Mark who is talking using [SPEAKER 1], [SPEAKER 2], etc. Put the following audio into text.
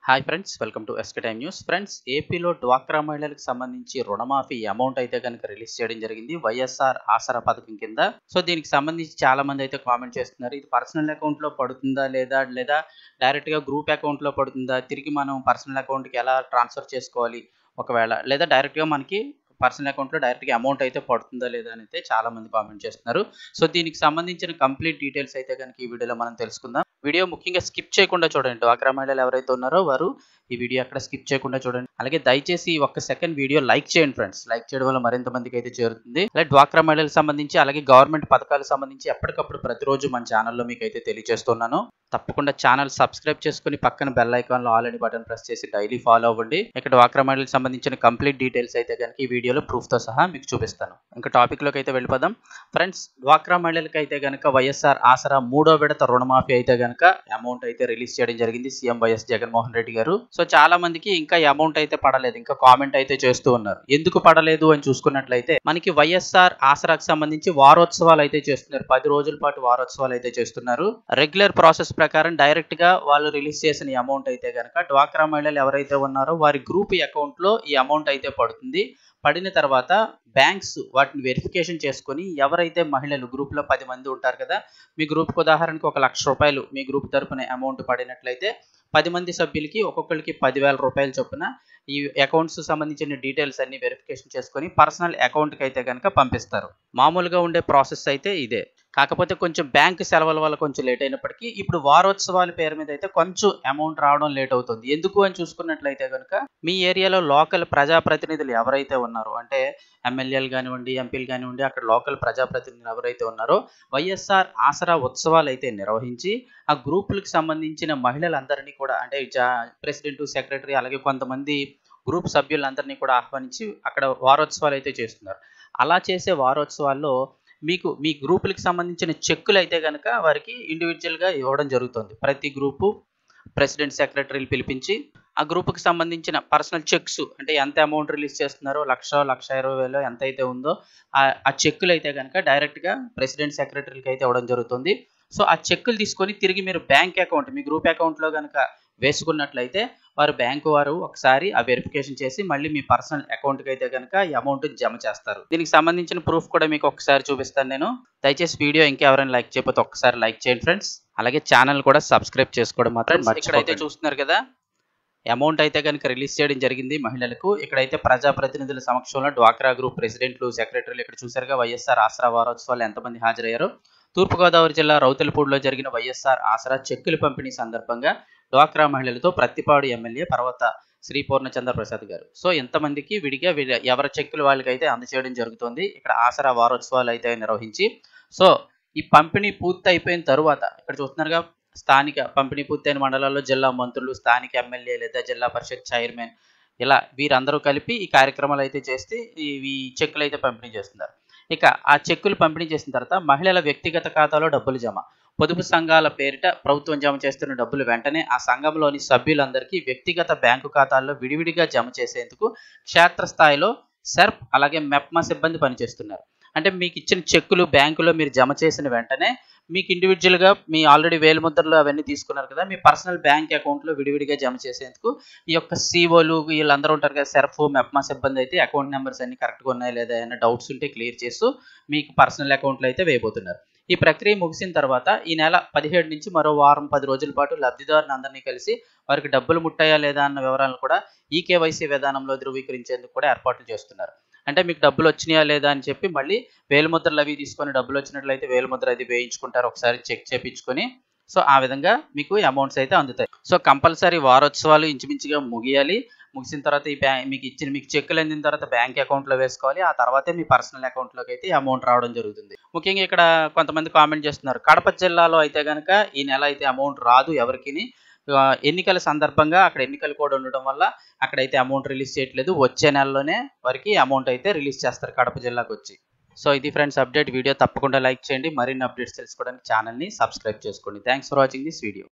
[SPEAKER 1] hi friends welcome to SK time news friends ఏపీలో డ్వాక్రా మహిళలకు సంబంధించి రుణమాఫీ అమౌంట్ అయితే కనుక రిలీజ్ చేయడం జరిగింది వైఎస్ఆర్ ఆసరా పథకం కింద సో దీనికి సంబంధించి చాలా మంది అయితే కామెంట్ చేస్తున్నారు ఇది పర్సనల్ అకౌంట్ లో పడుతుందా లేదా లేదా డైరెక్ట్ గా గ్రూప్ అకౌంట్ లో పడుతుందా తిరిగి మనం పర్సనల్ అకౌంట్ కి ఎలా ట్రాన్స్ఫర్ చేసుకోవాలి ఒకవేళ లేదా డైరెక్ట్ గా మనకి పర్సనల్ అకౌంట్లో డైరెక్ట్గా అమౌంట్ అయితే పడుతుందా లేదా అని అయితే చాలా మంది కామెంట్ చేస్తున్నారు సో దీనికి సంబంధించిన కంప్లీట్ డీటెయిల్స్ అయితే కనుక ఈ వీడియోలో మనం తెలుసుకుందాం వీడియో ముఖ్యంగా స్కిప్ చేయకుండా చూడండి డ్వాక్రా మహిళలు ఎవరైతే ఉన్నారో వారు ఈ వీడియో అక్కడ స్కిప్ చేయకుండా చూడండి అలాగే దయచేసి ఒక్క సెకండ్ వీడియో లైక్ చేయండి ఫ్రెండ్స్ లైక్ చేయడం వల్ల మరింత మందికి అయితే చేరుతుంది అలాగే డ్వాక్రా మహిళలకు సంబంధించి అలాగే గవర్నమెంట్ పథకాలకు సంబంధించి ఎప్పటికప్పుడు ప్రతిరోజు మన ఛానల్లో మీకు అయితే తెలియజేస్తున్నాను తప్పకుండా ఛానల్ సబ్స్క్రైబ్ చేసుకుని పక్కన బెల్ ఐకాన్ లో ఆల్ అని బటన్ ప్రెస్ చేసి డైలీ ఫాలో అవ్వండి ఇక్కడ డ్వాక్రా మహిళలకు సంబంధించిన కంప్లీట్ డీటెయిల్స్ అయితే కనుక ఈ వీడియోలో ప్రూఫ్ తో సహా మీకు చూపిస్తాను ఇంకా టాపిక్ లోకి అయితే వెళ్ళిపోదాం ఫ్రెండ్స్ డ్వాక్రా మహిళలకు అయితే కనుక వైఎస్ఆర్ ఆసరా మూడో విడత రుణమాఫీ అయితే కనుక అమౌంట్ అయితే రిలీజ్ చేయడం జరిగింది సీఎం వైఎస్ జగన్మోహన్ రెడ్డి గారు సో చాలా మందికి ఇంకా అమౌంట్ అయితే పడలేదు ఇంకా కామెంట్ అయితే చేస్తూ ఉన్నారు ఎందుకు పడలేదు అని చూసుకున్నట్లయితే మనకి వైఎస్ఆర్ ఆసరాకు సంబంధించి వారోత్సవాలు అయితే చేస్తున్నారు పది రోజుల పాటు వారోత్సవాలు అయితే చేస్తున్నారు రెగ్యులర్ ప్రాసెస్ ప్రకారం డైరెక్ట్ గా వాళ్ళు రిలీజ్ చేసిన అమౌంట్ అయితే కనుక డ్వాక్రా మహిళలు ఎవరైతే ఉన్నారో వారి గ్రూప్ అకౌంట్ లో ఈ అమౌంట్ అయితే పడుతుంది పడిన తర్వాత బ్యాంక్స్ వాటిని వెరిఫికేషన్ చేసుకొని ఎవరైతే మహిళలు గ్రూప్లో పది మంది ఉంటారు కదా మీ గ్రూప్కి ఉదాహరణకు ఒక లక్ష రూపాయలు మీ గ్రూప్ తరపున అమౌంట్ పడినట్లయితే పది మంది సభ్యులకి ఒక్కొక్కరికి పదివేల రూపాయలు చొప్పున ఈ అకౌంట్స్ సంబంధించిన డీటెయిల్స్ అన్ని వెరిఫికేషన్ చేసుకొని పర్సనల్ అకౌంట్కి అయితే కనుక పంపిస్తారు మామూలుగా ఉండే ప్రాసెస్ అయితే ఇదే కాకపోతే కొంచెం బ్యాంక్ సెలవుల వల్ల కొంచెం లేట్ అయినప్పటికీ ఇప్పుడు వారోత్సవాల పేరు మీద అయితే కొంచెం అమౌంట్ రావడం లేట్ అవుతుంది ఎందుకు అని చూసుకున్నట్లయితే కనుక మీ ఏరియాలో లోకల్ ప్రజాప్రతినిధులు ఎవరైతే ఉన్నారో అంటే ఎమ్మెల్యేలు కానివ్వండి ఎంపీలు కానివ్వండి అక్కడ లోకల్ ప్రజాప్రతినిధులు ఎవరైతే ఉన్నారో వైఎస్ఆర్ ఆసరా ఉత్సవాలు అయితే నిర్వహించి ఆ గ్రూపులకు సంబంధించిన మహిళలందరినీ కూడా అంటే ప్రెసిడెంట్ సెక్రటరీ అలాగే కొంతమంది గ్రూప్ సభ్యులందరినీ కూడా ఆహ్వానించి అక్కడ వారోత్సవాలు అయితే చేస్తున్నారు అలా చేసే వారోత్సవాల్లో మీకు మీ గ్రూపులకు సంబంధించిన చెక్కులు అయితే కనుక వారికి ఇండివిజువల్గా ఇవ్వడం జరుగుతుంది ప్రతి గ్రూపు ప్రెసిడెంట్ సెక్రటరీలు పిలిపించి ఆ గ్రూప్కి సంబంధించిన పర్సనల్ చెక్స్ అంటే ఎంత అమౌంట్ రిలీజ్ చేస్తున్నారో లక్ష లక్ష ఇరవై వేలు ఎంత అయితే ఉందో ఆ చెక్కులు అయితే కనుక డైరెక్ట్గా ప్రెసిడెంట్ సెక్రటరీకి అయితే ఇవ్వడం జరుగుతుంది సో ఆ చెక్కులు తీసుకొని తిరిగి మీరు బ్యాంక్ అకౌంట్ మీ గ్రూప్ అకౌంట్లో కనుక వేసుకున్నట్లయితే వారు బ్యాంకు వారు ఒకసారి ఆ వెరిఫికేషన్ చేసి మళ్ళీ మీ పర్సనల్ అకౌంట్కి అయితే కనుక ఈ అమౌంట్ జమ చేస్తారు దీనికి సంబంధించిన ప్రూఫ్ కూడా మీకు ఒకసారి చూపిస్తాను నేను దయచేసి వీడియో ఇంకెవరైనా లైక్ చేయకపోతే ఒకసారి లైక్ చేయండి ఫ్రెండ్స్ అలాగే ఛానల్ కూడా సబ్స్క్రైబ్ చేసుకోవడం మాత్రం ఇక్కడైతే చూస్తున్నారు కదా అమౌంట్ అయితే కనుక రిలీజ్ చేయడం జరిగింది మహిళలకు ఇక్కడైతే ప్రజాప్రతినిధుల సమక్షంలో డ్వాక్రా గ్రూప్ ప్రెసిడెంట్లు సెక్రటరీలు ఇక్కడ చూసారుగా వైఎస్ఆర్ ఆసరా వారోత్సవాలు ఎంతమంది హాజరయ్యారు తూర్పుగోదావరి జిల్లా రౌతలపూడిలో జరిగిన వైఎస్ఆర్ ఆసరా చెక్కుల పంపిణీ సందర్భంగా డ్వాక్రా మహిళలతో ప్రత్తిపాడు ఎమ్మెల్యే పర్వత శ్రీ పూర్ణచంద్ర ప్రసాద్ గారు సో ఎంతమందికి విడిగా ఎవరి చెక్కులు వాళ్ళకి అయితే అందచేయడం జరుగుతుంది ఇక్కడ ఆసరా వారోత్సవాలు అయితే నిర్వహించి సో ఈ పంపిణీ పూర్తి అయిపోయిన తరువాత ఇక్కడ చూస్తున్నారుగా స్థానిక పంపిణీ పూర్తయిన మండలాల్లో జిల్లా మంత్రులు స్థానిక ఎమ్మెల్యే లేదా జిల్లా పరిషత్ చైర్మన్ ఇలా వీరందరూ కలిపి ఈ కార్యక్రమాలు అయితే చేస్తే ఈ చెక్కులు అయితే పంపిణీ చేస్తున్నారు ఇక ఆ చెక్కులు పంపిణీ చేసిన తర్వాత మహిళల వ్యక్తిగత ఖాతాలో డబ్బులు జమ పొదుపు సంఘాల పేరిట ప్రభుత్వం జమ చేస్తున్న డబ్బులు వెంటనే ఆ సంఘంలోని సభ్యులందరికీ వ్యక్తిగత బ్యాంకు ఖాతాల్లో విడివిడిగా జమ చేసేందుకు క్షేత్రస్థాయిలో సెర్ప్ అలాగే మెప్మా సిబ్బంది పనిచేస్తున్నారు అంటే మీకు ఇచ్చిన చెక్కులు బ్యాంకులో మీరు జమ చేసిన వెంటనే మీకు ఇండివిజువల్గా మీ ఆల్రెడీ వేలు ముద్రలు అవన్నీ తీసుకున్నారు కదా మీ పర్సనల్ బ్యాంక్ అకౌంట్లో విడివిడిగా జమ చేసేందుకు ఈ యొక్క సీఓలు వీళ్ళందరూ ఉంటారు కదా సెర్ఫ్ మెప్మా సిబ్బంది అయితే అకౌంట్ నెంబర్స్ అన్ని కరెక్ట్గా ఉన్నాయి లేదా ఏమైనా డౌట్స్ ఉంటే క్లియర్ చేస్తూ మీకు పర్సనల్ అకౌంట్లో అయితే వేయబోతున్నారు ఈ ప్రక్రియ ముగిసిన తర్వాత ఈ నెల పదిహేడు నుంచి మరో వారం పది రోజుల పాటు లబ్ధిదారుని అందరినీ కలిసి వారికి డబ్బులు ముట్టాయా లేదా అన్న వివరాలను కూడా ఈ కేవైసీ విధానంలో ధృవీకరించేందుకు కూడా ఏర్పాట్లు చేస్తున్నారు అంటే మీకు డబ్బులు వచ్చినాయా లేదా అని చెప్పి మళ్ళీ వేలుముద్రలు అవి తీసుకొని డబ్బులు వచ్చినట్లయితే వేలుముద్ర అది వేయించుకుంటారు ఒకసారి చెక్ చేయించుకొని సో ఆ విధంగా మీకు అమౌంట్స్ అయితే అందుతాయి సో కంపల్సరీ వారోత్సవాలు ఇంచుమించుగా ముగియాలి ముగిసిన తర్వాత ఈ బ్యాంక్ మీకు ఇచ్చిన మీకు చెక్కులు అందిన తర్వాత బ్యాంక్ అకౌంట్లో వేసుకోవాలి ఆ తర్వాతే మీ పర్సనల్ అకౌంట్లోకి అయితే అమౌంట్ రావడం జరుగుతుంది ముఖ్యంగా ఇక్కడ కొంతమంది కామెంట్ చేస్తున్నారు కడప జిల్లాలో అయితే కనుక ఈ నెల అయితే అమౌంట్ రాదు ఎవరికి ఎన్నికల సందర్భంగా అక్కడ ఎన్నికలు కూడా ఉండడం వల్ల అక్కడైతే అమౌంట్ రిలీజ్ చేయట్లేదు వచ్చే నెలలోనే వారికి అమౌంట్ అయితే రిలీజ్ చేస్తారు కడప జిల్లాకు వచ్చి సో ఇది ఫ్రెండ్స్ అప్డేట్ వీడియో తప్పకుండా లైక్ చేయండి మరిన్ని అప్డేట్స్ తెలుసుకోవడానికి ఛానల్ని సబ్స్క్రైబ్ చేసుకోండి thanks for watching this video